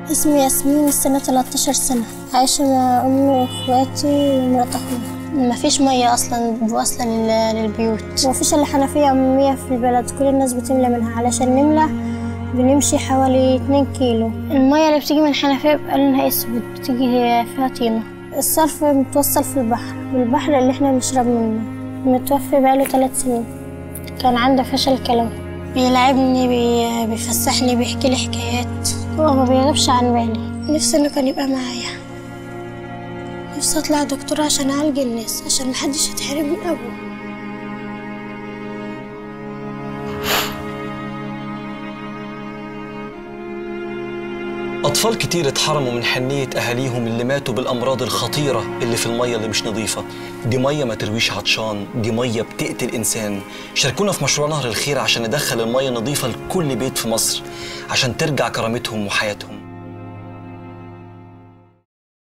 اسمي ياسمين السنة 13 سنة عايشة مع أمي وإخواتي ومرات أخويا مفيش مية أصلا واصلة لل- للبيوت ومفيش إلا حنفية أمية في البلد كل الناس بتملى منها علشان نملى بنمشي حوالي 2 كيلو المية اللي بتيجي من الحنفية بيبقى لونها أسود بتيجي هي فيها طينة الصرف متوصل في البحر والبحر اللي احنا بنشرب منه متوفي بقاله ثلاث سنين كان عنده فشل كلوي بيلعبني بي... بيفسحني بيحكي لي حكايات هو ما بيغيبش عن بالي نفسي انه كان يبقى معايا نفسي اطلع دكتور عشان اعالج الناس عشان محدش يتحرم من ابوه أطفال كتير اتحرموا من حنية أهاليهم اللي ماتوا بالأمراض الخطيرة اللي في المية اللي مش نظيفة دي مية ما ترويش عطشان دي مية بتقتل إنسان شاركونا في مشروع نهر الخير عشان ندخل المية نظيفة لكل بيت في مصر عشان ترجع كرامتهم وحياتهم